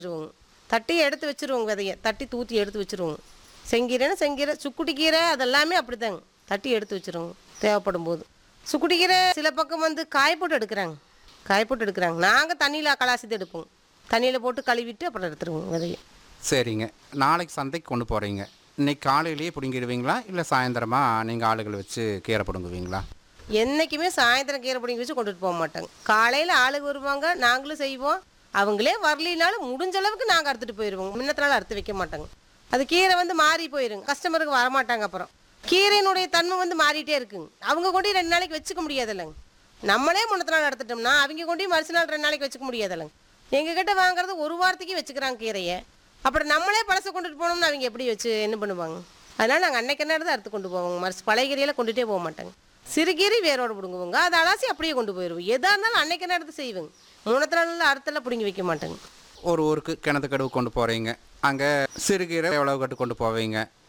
வச்சிருவோங்க தட்டி எடுத்து வச்சிருவோங்க விதைய தட்டி தூத்தி எடுத்து வச்சிருவோங்க செங்கீரைன்னா செங்கீரை சுக்குட்டி கீரை அதெல்லாமே அப்படிதாங்க தட்டி எடுத்து வச்சிருவோங்க தேவைப்படும் போது சுக்குட்டி கீரை சில பக்கம் வந்து காய போட்டு எடுக்கிறாங்க காய போட்டு எடுக்கிறாங்க நாங்கள் தண்ணியில் கலாசித்து எடுப்போம் தண்ணியில் போட்டு கழுவிட்டு அப்புறம் எடுத்துருவோம் விதைய சரிங்க நாளைக்கு சந்தைக்கு கொண்டு போகிறீங்க இன்னைக்கு காலையிலேயே பிடுங்கிடுவீங்களா இல்லை சாயந்தரமா நீங்கள் ஆளுகளை வச்சு கீரை பிடுங்குவீங்களா என்றைக்குமே சாயந்தரம் கீரை பிடிங்கி வச்சு கொண்டுட்டு போக மாட்டாங்க காலையில் ஆளுங்க வருவாங்க நாங்களும் செய்வோம் அவங்களே வரலினாலும் முடிஞ்ச அளவுக்கு நாங்கள் அறுத்துட்டு போயிடுவோம் முன்னத்தினால அறுத்து வைக்க மாட்டாங்க அது கீரை வந்து மாறி போயிருங்க கஸ்டமருக்கு வரமாட்டாங்க அப்புறம் கீரையினுடைய தன்மை வந்து மாறிட்டே இருக்குங்க அவங்க கொண்டு ரெண்டு நாளைக்கு வச்சுக்க முடியாதுல்லங்க நம்மளே முன்னத்த நாள் எடுத்துட்டோம்னா அவங்க கொண்டு மறுசு நாள் ரெண்டு நாளைக்கு வச்சுக்க முடியாதுல்லங்க எங்ககிட்ட வாங்குறது ஒரு வாரத்துக்கு வச்சுக்கிறாங்க கீரையை அப்புறம் நம்மளே பழசை கொண்டுட்டு போனோம்னா அவங்க எப்படி வச்சு என்ன பண்ணுவாங்க அதனால் நாங்கள் அன்னைக்கு நேரம் தான் அறுத்து கொண்டு போவோங்க மறுசு பழைய கீரையெல்லாம் கொண்டுட்டே போக மாட்டாங்க சிறுகீரை வேரோட பிடுங்குவோங்க அதை அலாசி அப்படியே கொண்டு போயிடுவோம் எதாக இருந்தாலும் அன்னைக்கு நேரத்தை செய்வோங்க மூணத்து நாளில் அறுத்தெல்லாம் பிடுங்கி வைக்க மாட்டாங்க ஒரு ஊருக்கு கிணத்து கடுவு கொண்டு போகிறீங்க அங்கே சிறுகீரை எவ்வளவு கட்டு கொண்டு போவீங்க